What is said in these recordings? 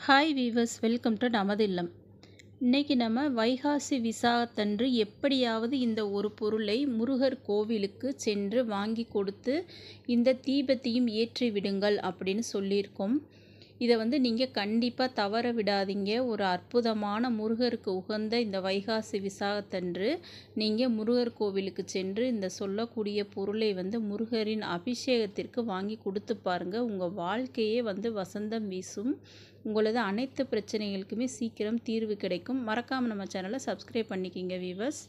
hi viewers welcome to நமது இல்லம் இன்னைக்கு நம்ம வைகாசி விசாகத்தன்று எப்படியாவது இந்த ஒரு பொருளை முருகர் கோவிலுக்கு சென்று வாங்கி கொடுத்து இந்த தீபத்தையும் ஏற்றி விடுங்கள் அப்படின்னு சொல்லியிருக்கோம் இதை வந்து நீங்கள் கண்டிப்பாக தவற விடாதீங்க ஒரு அற்புதமான முருகருக்கு உகந்த இந்த வைகாசி விசாகத்தன்று நீங்கள் முருகர் கோவிலுக்கு சென்று இந்த சொல்லக்கூடிய பொருளை வந்து முருகரின் அபிஷேகத்திற்கு வாங்கி கொடுத்து பாருங்கள் உங்கள் வாழ்க்கையே வந்து வசந்தம் வீசும் உங்களது அனைத்து பிரச்சனைகளுக்குமே சீக்கிரம் தீர்வு கிடைக்கும் மறக்காமல் நம்ம சேனலை சப்ஸ்கிரைப் பண்ணிக்கிங்க வீவர்ஸ்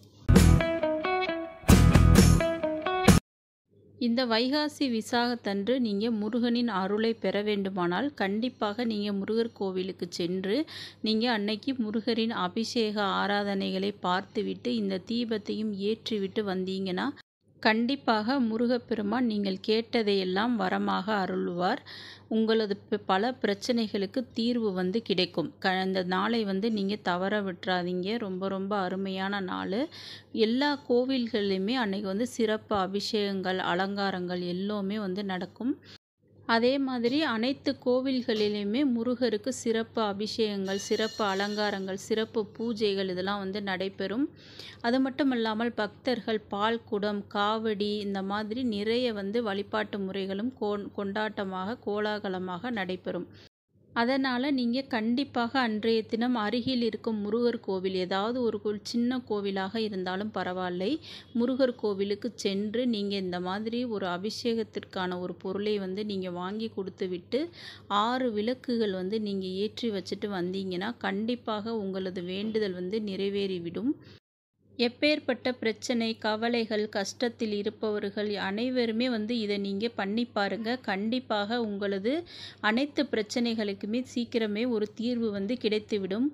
இந்த வைகாசி விசாகத்தன்று நீங்கள் முருகனின் அருளை பெற வேண்டுமானால் கண்டிப்பாக நீங்கள் முருகர் கோவிலுக்கு சென்று நீங்கள் அன்னைக்கு முருகரின் அபிஷேக ஆராதனைகளை பார்த்துவிட்டு இந்த தீபத்தையும் ஏற்றிவிட்டு வந்தீங்கன்னா கண்டிப்பாக முருகப்பெருமான் நீங்கள் கேட்டதையெல்லாம் வரமாக அருள்வார் உங்களது பல பிரச்சனைகளுக்கு தீர்வு வந்து கிடைக்கும் க அந்த நாளை வந்து நீங்கள் தவற விட்டுறாதீங்க ரொம்ப ரொம்ப அருமையான நாள் எல்லா கோவில்கள்லையுமே அன்னைக்கு வந்து சிறப்பு அபிஷேகங்கள் அலங்காரங்கள் எல்லாமே வந்து நடக்கும் அதே மாதிரி அனைத்து கோவில்களிலையுமே முருகருக்கு சிறப்பு அபிஷேகங்கள் சிறப்பு அலங்காரங்கள் சிறப்பு பூஜைகள் இதெல்லாம் வந்து நடைபெறும் அது மட்டும் இல்லாமல் பக்தர்கள் பால் குடம் காவடி இந்த மாதிரி நிறைய வந்து வழிபாட்டு முறைகளும் கொண்டாட்டமாக கோலாகலமாக நடைபெறும் அதனால் நீங்கள் கண்டிப்பாக அன்றைய தினம் அருகில் இருக்கும் முருகர் கோவில் ஏதாவது ஒரு சின்ன கோவிலாக இருந்தாலும் பரவாயில்லை முருகர் கோவிலுக்கு சென்று நீங்கள் இந்த மாதிரி ஒரு அபிஷேகத்திற்கான ஒரு பொருளை வந்து நீங்கள் வாங்கி கொடுத்து விட்டு ஆறு விளக்குகள் வந்து நீங்கள் ஏற்றி வச்சுட்டு வந்தீங்கன்னா கண்டிப்பாக உங்களது வேண்டுதல் வந்து நிறைவேறிவிடும் எப்பேற்பட்ட பிரச்சனை கவலைகள் கஷ்டத்தில் இருப்பவர்கள் அனைவருமே வந்து இதை நீங்கள் பண்ணி பாருங்கள் கண்டிப்பாக உங்களது அனைத்து பிரச்சனைகளுக்குமே சீக்கிரமே ஒரு தீர்வு வந்து கிடைத்துவிடும்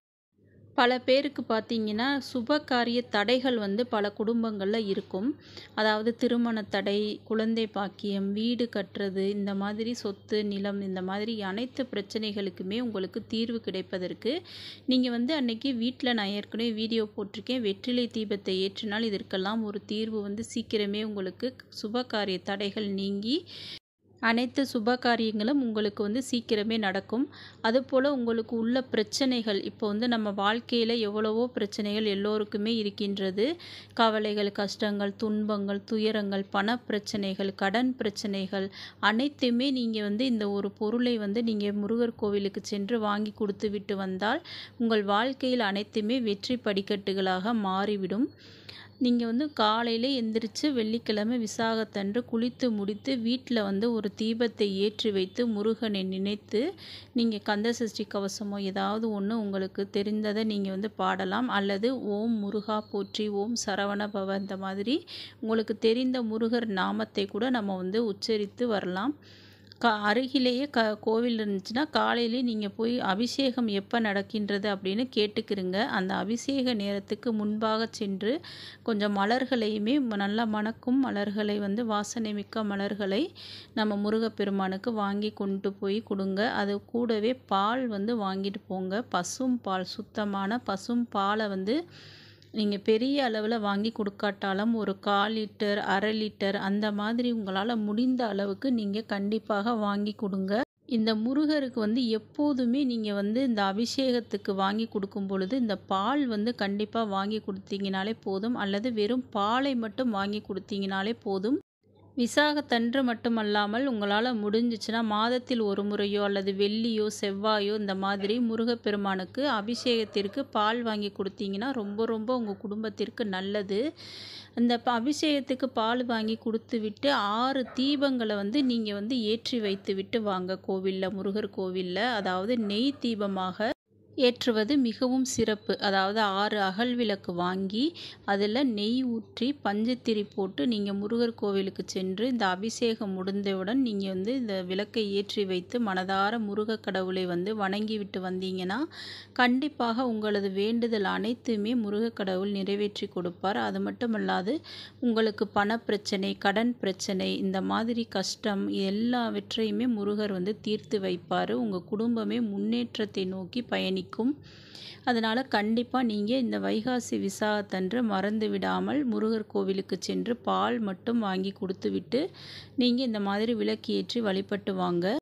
பல பேருக்கு பார்த்தீங்கன்னா சுப காரிய தடைகள் வந்து பல குடும்பங்களில் இருக்கும் அதாவது திருமண தடை குழந்தை பாக்கியம் வீடு கட்டுறது இந்த மாதிரி சொத்து நிலம் இந்த மாதிரி அனைத்து பிரச்சனைகளுக்குமே உங்களுக்கு தீர்வு கிடைப்பதற்கு நீங்கள் வந்து அன்னைக்கு வீட்டில் நான் ஏற்கனவே வீடியோ போட்டிருக்கேன் வெற்றிலை தீபத்தை ஏற்றினால் இதற்கெல்லாம் ஒரு தீர்வு வந்து சீக்கிரமே உங்களுக்கு சுப காரிய தடைகள் நீங்கி அனைத்து சுப காரியங்களும் உங்களுக்கு வந்து சீக்கிரமே நடக்கும் அதுபோல் உங்களுக்கு உள்ள பிரச்சனைகள் இப்போ வந்து நம்ம வாழ்க்கையில் எவ்வளவோ பிரச்சனைகள் எல்லோருக்குமே இருக்கின்றது கவலைகள் கஷ்டங்கள் துன்பங்கள் துயரங்கள் பண பிரச்சனைகள் கடன் பிரச்சனைகள் அனைத்துமே நீங்கள் வந்து இந்த ஒரு பொருளை வந்து நீங்கள் முருகர் கோவிலுக்கு சென்று வாங்கி கொடுத்து விட்டு வந்தால் உங்கள் வாழ்க்கையில் அனைத்துமே வெற்றி படிக்கட்டுகளாக மாறிவிடும் நீங்கள் வந்து காலையில் எந்திரிச்சு வெள்ளிக்கிழமை விசாகத்தன்று குளித்து முடித்து வீட்டில் வந்து ஒரு தீபத்தை ஏற்றி வைத்து முருகனை நினைத்து நீங்கள் கந்த சஷ்டி கவசமோ ஏதாவது ஒன்று உங்களுக்கு தெரிந்ததை நீங்கள் வந்து பாடலாம் அல்லது ஓம் முருகா போற்றி ஓம் சரவண பவ இந்த மாதிரி உங்களுக்கு தெரிந்த முருகர் நாமத்தை கூட நம்ம வந்து உச்சரித்து வரலாம் கா அருகிலேயே க கோவில் இருந்துச்சுன்னா காலையிலே நீங்கள் போய் அபிஷேகம் எப்போ நடக்கின்றது அப்படின்னு கேட்டுக்கிறங்க அந்த அபிஷேக நேரத்துக்கு முன்பாக சென்று கொஞ்சம் மலர்களையுமே நல்லா மணக்கும் மலர்களை வந்து வாசனை மிக்க மலர்களை நம்ம முருகப்பெருமானுக்கு வாங்கி கொண்டு போய் கொடுங்க அது கூடவே பால் வந்து வாங்கிட்டு போங்க பசும் பால் சுத்தமான பசும் பாலை வந்து நீங்கள் பெரிய அளவில் வாங்கி கொடுக்காட்டாலும் ஒரு கால் லிட்டர் அரை லிட்டர் அந்த மாதிரி உங்களால் முடிந்த அளவுக்கு நீங்கள் கண்டிப்பாக வாங்கி கொடுங்க இந்த முருகருக்கு வந்து எப்போதுமே நீங்கள் வந்து இந்த அபிஷேகத்துக்கு வாங்கி கொடுக்கும் பொழுது இந்த பால் வந்து கண்டிப்பாக வாங்கி கொடுத்தீங்கனாலே போதும் அல்லது வெறும் பாலை மட்டும் வாங்கி கொடுத்தீங்கனாலே போதும் விசாகத்தன்று மட்டுமல்லாமல் உங்களால் முடிஞ்சிச்சுன்னா மாதத்தில் ஒரு முறையோ அல்லது வெள்ளியோ செவ்வாயோ இந்த மாதிரி முருகப்பெருமானுக்கு அபிஷேகத்திற்கு பால் வாங்கி கொடுத்தீங்கன்னா ரொம்ப ரொம்ப உங்கள் குடும்பத்திற்கு நல்லது அந்த அபிஷேகத்துக்கு பால் வாங்கி கொடுத்து விட்டு ஆறு தீபங்களை வந்து நீங்கள் வந்து ஏற்றி வைத்து விட்டு வாங்க கோவிலில் முருகர் கோவிலில் அதாவது நெய் தீபமாக ஏற்றுவது மிகவும் சிறப்பு அதாவது ஆறு அகல் விளக்கு வாங்கி அதில் நெய் ஊற்றி பஞ்சத்திரி போட்டு நீங்கள் முருகர் கோவிலுக்கு சென்று இந்த அபிஷேகம் முடிந்தவுடன் நீங்கள் வந்து இந்த விளக்கை ஏற்றி வைத்து மனதார முருக கடவுளை வந்து வணங்கி விட்டு வந்தீங்கன்னா கண்டிப்பாக உங்களது வேண்டுதல் அனைத்துமே முருக கடவுள் நிறைவேற்றி கொடுப்பார் அது மட்டுமல்லாது உங்களுக்கு பண பிரச்சனை கடன் பிரச்சனை இந்த மாதிரி கஷ்டம் எல்லாவற்றையுமே முருகர் வந்து தீர்த்து வைப்பார் உங்கள் குடும்பமே முன்னேற்றத்தை நோக்கி பயணிக்கும் நிற்கும் அதனால் கண்டிப்பாக நீங்கள் இந்த வைகாசி விசாகத்தன்று மறந்து விடாமல் முருகர் கோவிலுக்கு சென்று பால் மட்டும் வாங்கி கொடுத்து விட்டு நீங்கள் இந்த மாதிரி விளக்கு ஏற்றி வழிபட்டு வாங்க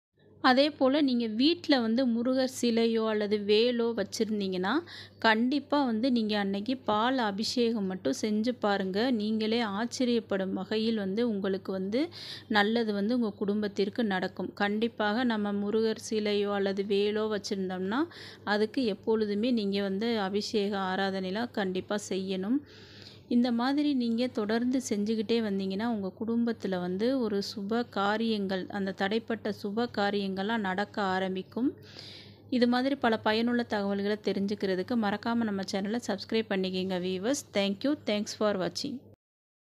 அதே போல் நீங்கள் வீட்டில் வந்து முருகர் சிலையோ அல்லது வேலோ வச்சுருந்தீங்கன்னா கண்டிப்பாக வந்து நீங்கள் அன்னைக்கு பால் அபிஷேகம் மட்டும் செஞ்சு பாருங்கள் நீங்களே ஆச்சரியப்படும் வகையில் வந்து உங்களுக்கு வந்து நல்லது வந்து உங்கள் குடும்பத்திற்கு நடக்கும் கண்டிப்பாக நம்ம முருகர் சிலையோ அல்லது வேலோ வச்சுருந்தோம்னா அதுக்கு எப்பொழுதுமே நீங்கள் வந்து அபிஷேக ஆராதனைலாம் கண்டிப்பாக செய்யணும் இந்த மாதிரி நீங்கள் தொடர்ந்து செஞ்சுக்கிட்டே வந்தீங்கன்னா உங்கள் குடும்பத்தில் வந்து ஒரு சுப காரியங்கள் அந்த தடைப்பட்ட சுப காரியங்கள்லாம் நடக்க ஆரம்பிக்கும் இது மாதிரி பல பயனுள்ள தகவல்களை தெரிஞ்சுக்கிறதுக்கு மறக்காமல் நம்ம சேனலை சப்ஸ்கிரைப் பண்ணிக்கிங்க வீவர்ஸ் தேங்க்யூ தேங்க்ஸ் ஃபார் வாட்சிங்